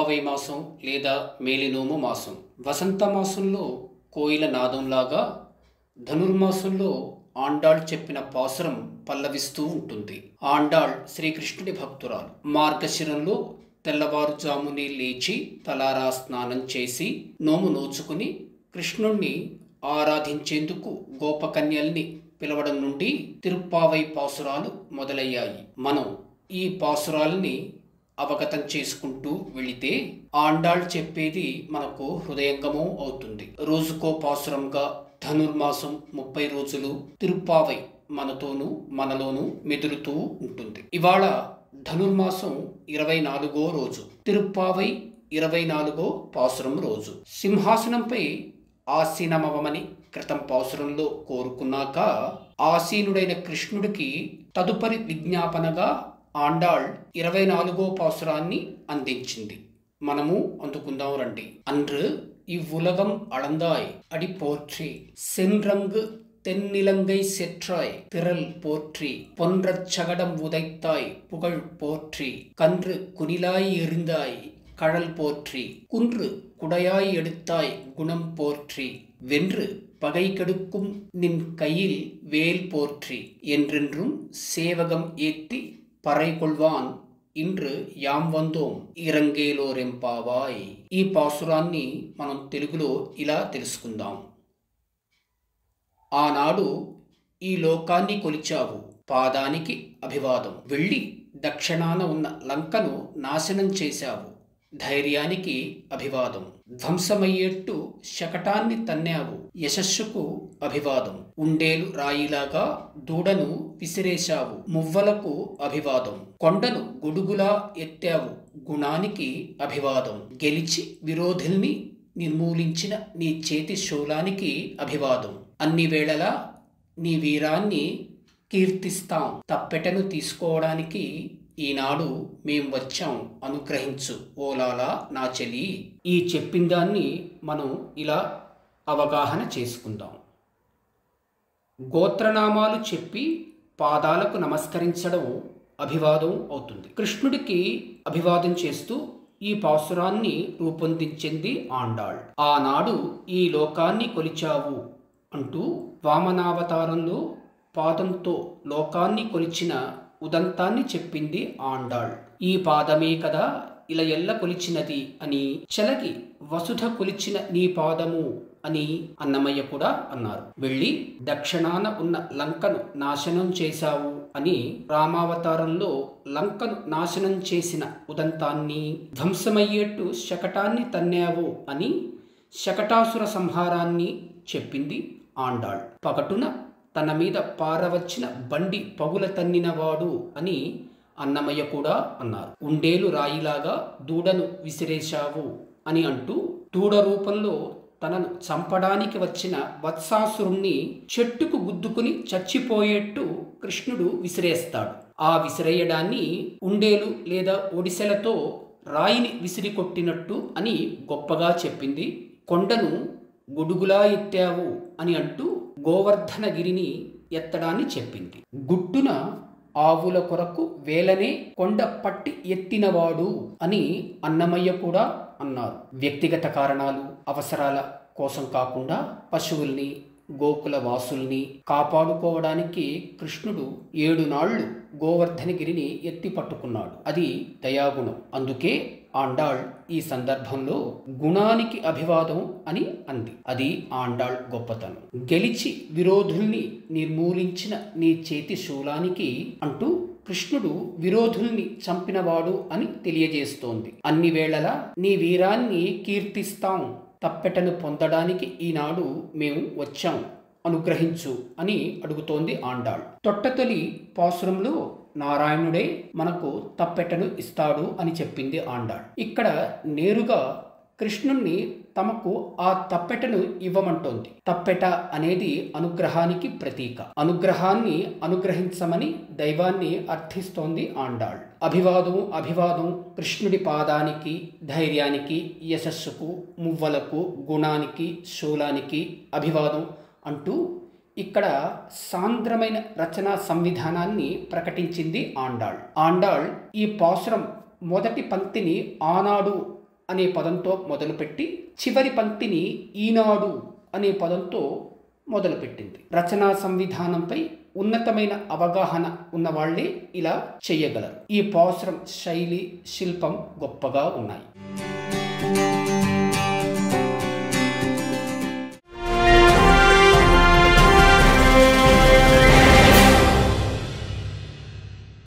తిరుప్పావై మాసం లేదా మేలినోము మాసం వసంత మాసంలో కోయిల నాదంలాగా ధనుర్మాసంలో ఆండాళ్ చెప్పిన పాసురం పల్లవిస్తూ ఉంటుంది ఆండాళ్ శ్రీకృష్ణుడి భక్తురాలు మార్గశిరంలో తెల్లవారుజామునే లేచి తలారా స్నానం చేసి నోము నోచుకుని కృష్ణుణ్ణి ఆరాధించేందుకు గోపకన్యల్ని పిలవడం నుండి తిరుప్పావై పాసురాలు మొదలయ్యాయి మనం ఈ పాసురాల్ని అవగతం చేసుకుంటూ వెళితే ఆండాళ్ చెప్పేది మనకు హృదయంగమో అవుతుంది రోజుకో పాసురంగా ధనుర్మాసం ముప్పై రోజులు తిరుప్పావై మనతోనూ మనలోనూ మెదులుతూ ఉంటుంది ఇవాళ ధనుర్మాసం ఇరవై నాలుగో రోజు తిరుప్పావై ఇరవై నాలుగో పాసురం రోజు సింహాసనంపై ఆసీనమవమని క్రితం పాసురంలో కోరుకున్నాక ఆసీనుడైన కృష్ణుడికి తదుపరి విజ్ఞాపనగా ఆండాళ్ ఇరవై నాలుగో పాసురాన్ని అందించింది మనము అందుకుందాం రండి అன்று இவ்வுலகம் அளந்தாய் அடி போற்றி சென்றங்கு தென்னிலங்கை செற்றாய் திரள் போற்றி பொன்றச் சகடம் உதைத்தாய் புகழ் போற்றி கன்று குனிலாய் எறிந்தாய் கழல் போற்றி குன்று குடையாய் எடுத்தாய் குணம் போற்றி வென்று பகை கெடுக்கும் நின் கையில் வேல் போற்றி என்றென்றும் சேவகம் ஏத்தி பறை கொள்வான் ఇండ్రు యాం వందోం ఇరంగేలోరెంపావాయ్ ఈ పాసురాన్ని మనం తెలుగులో ఇలా తెలుసుకుందాం ఆనాడు ఈ లోకాన్ని కొలిచావు పాదానికి అభివాదం వెళ్ళి దక్షిణాన ఉన్న లంకను నాశనం చేశావు ధైర్యానికి అభివాదం ధ్వంసమయ్యేట్టు శకటాన్ని తన్నావు యశస్సుకు అభివాదం ఉండేలు రాయిలాగా దూడను విసిరేశావు మువ్వలకు అభివాదం కొండను గొడుగులా ఎత్తావు గుణానికి అభివాదం గెలిచి విరోధుల్ని నిర్మూలించిన నీ చేతి శూలానికి అభివాదం అన్ని వేళలా నీ వీరాన్ని కీర్తిస్తాం తప్పెటను తీసుకోవడానికి ఈనాడు మేం వచ్చాం అనుగ్రహించు ఓలాలా నా చెలి ఈ చెప్పిన దాన్ని మనం ఇలా అవగాహన చేసుకుందాం గోత్రనామాలు చెప్పి పాదాలకు నమస్కరించడం అభివాదం అవుతుంది కృష్ణుడికి అభివాదం చేస్తూ ఈ పాసురాన్ని రూపొందించింది ఆండాళ్ ఆనాడు ఈ లోకాన్ని కొలిచావు అంటూ వామనావతారంలో పాదంతో లోకాన్ని కొలిచిన ఉదంతాన్ని చెప్పింది ఆండాళ్ ఈ పాదమే కదా ఇలా ఎల్ల కొలిచినది అని చెలగి వసుధ కొలిచిన నీ పాదము అని అన్నమయ్య కూడా అన్నారు వెళ్ళి దక్షిణాన ఉన్న లంకను నాశనం చేశావు అని రామావతారంలో లంకను నాశనం చేసిన ఉదంతాన్ని ధ్వంసమయ్యేట్టు శకటాన్ని తన్నావు అని శకటాసుర సంహారాన్ని చెప్పింది ఆండాళ్ పగటున తన మీద పారవచ్చిన బండి పగుల తన్నినవాడు అని అన్నమయ్య కూడా అన్నారు ఉండేలు రాయిలాగా దూడను విసిరేశావు అని అంటూ దూడ రూపంలో తనను చంపడానికి వచ్చిన వత్సాసురుణ్ణి చెట్టుకు గుద్దుకుని చచ్చిపోయేట్టు కృష్ణుడు విసిరేస్తాడు ఆ విసిరేయడాన్ని ఉండేలు లేదా ఒడిసెలతో రాయిని విసిరి కొట్టినట్టు అని గొప్పగా చెప్పింది కొండను గొడుగులా ఎత్తావు అని అంటూ గోవర్ధనగిరిని ఎత్తడాన్ని చెప్పింది గుట్టున ఆవుల కొరకు వేలనే కొండ పట్టి ఎత్తినవాడు అని అన్నమయ్య కూడా అన్నారు వ్యక్తిగత కారణాలు అవసరాల కోసం కాకుండా పశువుల్ని గోకుల వాసుల్ని కాపాడుకోవడానికి కృష్ణుడు ఏడు నాళ్లు గోవర్ధనగిరిని ఎత్తి పట్టుకున్నాడు అది దయాగుణం అందుకే ఆండాళ్ ఈ సందర్భంలో గుణానికి అభివాదం అని అంది అది ఆండాళ్ గొప్పతనం గెలిచి విరోధుల్ని నిర్మూలించిన నీ చేతి శూలానికి అంటూ కృష్ణుడు విరోధుల్ని చంపినవాడు అని తెలియజేస్తోంది అన్ని వేళలా నీ వీరాన్ని కీర్తిస్తాం తప్పెటను పొందడానికి ఈనాడు మేము వచ్చాం అనుగ్రహించు అని అడుగుతోంది ఆండాళ్ తొట్టతొలి పాసురంలో నారాయణుడే మనకు తప్పెటను ఇస్తాడు అని చెప్పింది ఆండాళ్ ఇక్కడ నేరుగా కృష్ణుణ్ణి తమకు ఆ తప్పెటను ఇవ్వమంటోంది తప్పెట అనేది అనుగ్రహానికి ప్రతీక అనుగ్రహాన్ని అనుగ్రహించమని దైవాన్ని అర్థిస్తోంది ఆండాళ్ అభివాదం అభివాదం కృష్ణుడి పాదానికి ధైర్యానికి యశస్సుకు మువ్వలకు గుణానికి శూలానికి అభివాదం అంటూ ఇక్కడ సాంద్రమైన రచనా సంవిధానాన్ని ప్రకటించింది ఆండాళ్ ఆండాళ్ ఈ పాసురం మొదటి పంక్తిని ఆనాడు అనే పదంతో మొదలుపెట్టి చివరి పంక్తిని ఈనాడు అనే పదంతో మొదలుపెట్టింది రచనా సంవిధానంపై ఉన్నతమైన అవగాహన ఉన్నవాళ్లే ఇలా చెయ్యగలరు ఈ పాసురం శైలి శిల్పం గొప్పగా ఉన్నాయి